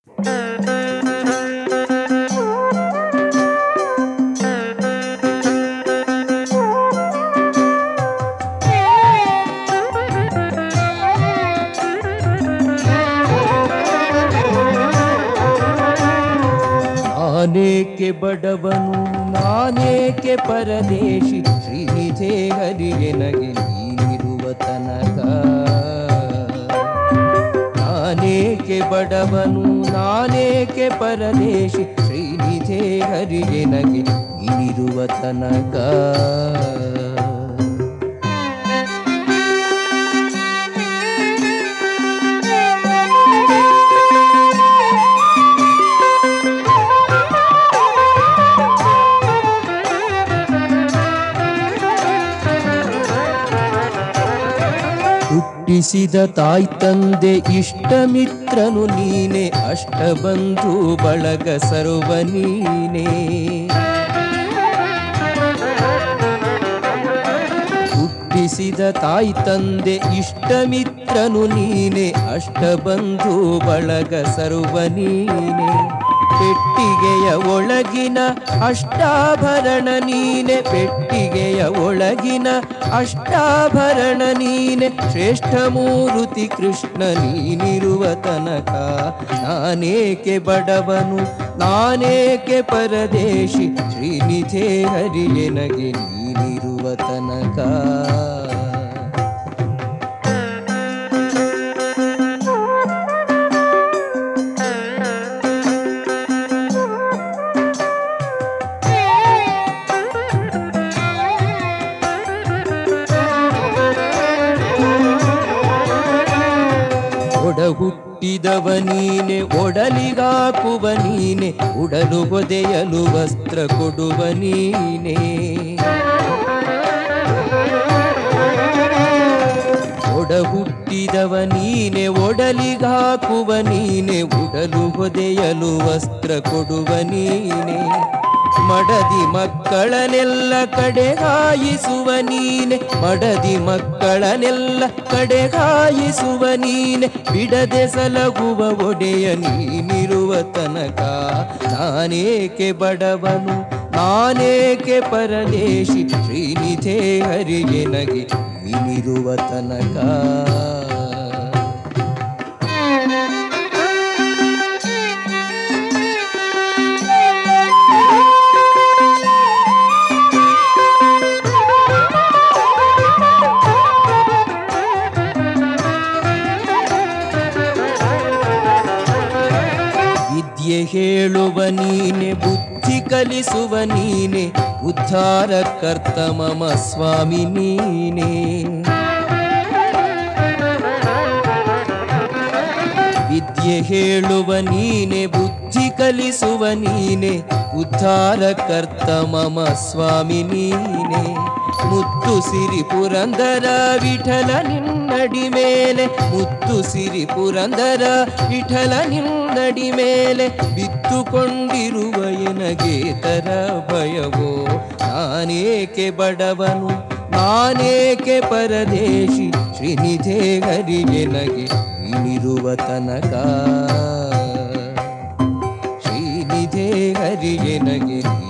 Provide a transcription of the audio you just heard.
ನಾನೇಕೆ ಬಡವನು ನಾನೇಕೆ ಪರದೇಶಿ ಶ್ರೀನಿಧೆ ಹರಿಗೆ ನಗೆ ನೀನಿರುವ ತನಕ ನಾನೇಕೆ ಬಡವನು ನಾನೇಕೆ ಪರದೇಶಿ ಶ್ರೀನಿಧೆ ಹರಿಗೆ ನಗೆ ನೀನಿರುವ ತನಕ ಹುಟ್ಟಿಸಿದ ತಾಯ್ ತಂದೆ ಇಷ್ಟ ಮಿತ್ರನು ನೀನೆ ಅಷ್ಟ ಬಂಧು ಬಳಗ ಸರ್ವ ನೀನೆ ಹುಟ್ಟಿಸಿದ ತಾಯ್ ತಂದೆ ಇಷ್ಟ ಮಿತ್ರನು ನೀನೆ ಅಷ್ಟ ಬಂಧು ಬಳಗ ಸರ್ವ ನೀನೆ ಪೆಟ್ಟಿಗೆಯ ಒಳಗಿನ ಅಷ್ಟಾಭರಣ ನೀನೆ ಪೆಟ್ಟಿಗೆಯ ಒಳಗಿನ ಅಷ್ಟಾಭರಣ ನೀನೆ ಶ್ರೇಷ್ಠ ಮೂರುತಿ ಕೃಷ್ಣ ನೀನಿರುವ ತನಕ ನಾನೇಕೆ ಬಡವನು ನಾನೇಕೆ ಪರದೇಶಿ ಶ್ರೀನಿಧೆ ಹರಿಗೆ ನಗೆ ನೀನಿರುವ ತನಕ ಒಡ ಹುಟ್ಟಿದವ ನೀನೆ ಒಡಲಿಗಾಕುವ ನೀನೆ ಉಡಲು ಒದೆಯಲು ವಸ್ತ್ರ ಕೊಡುವ ನೀನೆ ಒಡ ಹುಟ್ಟಿದವ ನೀನೆ ಒಡಲಿಗಾಕುವ ನೀನೆ ಉಡಲು ಹೊದೆಯಲು ವಸ್ತ್ರ ಕೊಡುವ ನೀನೆ ಮಡದಿ ಮಕ್ಕಳನೆಲ್ಲ ಕಡೆಗಾಯಿಸುವ ನೀನೆ ಮಡದಿ ಮಕ್ಕಳನೆಲ್ಲ ಕಡೆಗಾಯಿಸುವ ನೀನೆ ಬಿಡದೆ ಸಲಗುವ ಒಡೆಯ ನೀನಿರುವ ತನಕ ನಾನೇಕೆ ಬಡವನು ನಾನೇಕೆ ಪರದೇಶಿ ಶ್ರೀನಿಧೆ ಹರಿಗೆ ನಗೆ ನೀನಿರುವ ತನಕ ವಿದ್ಯೆ ಹೇಳುವ ನೀನೆ ಬುದ್ಧಿ ಕಲಿಸುವ ನೀನೆ ಉದ್ಧಾರ ಕರ್ತ ಮಮ ಸ್ವಾಮಿ ನೀನೆ ವಿದ್ಯೆ ಹೇಳುವ ನೀನೆ ಬುದ್ಧಿ ಕಲಿಸುವ ನೀನೆ ಉದ್ಧಾರ ಕರ್ತ ಮಮ ಸ್ವಾಮಿ ನೀನೆ ಮುತ್ತು ಸಿರಿ ಪುರಂದರ ವಿಠಲ ನಿನ್ನಡಿ ಮೇಲೆ ಮುತ್ತು ಸಿರಿ ಪುರಂದರ ವಿಠಲ ನಿನ್ನಡಿ ಮೇಲೆ ಬಿತ್ತುಕೊಂಡಿರುವ ಎನಗೆ ತರ ಭಯವೋ ನಾನೇಕೆ ಬಡವನು ನಾನೇಕೆ ಪರದೇಶಿ ಶ್ರೀನಿಧೆ ಹರಿಗೆ ನಗೆ ನೀನಿರುವ ತನಕ ಶ್ರೀನಿಧೆ ಹರಿಗೆ ನಗೆ ನೀ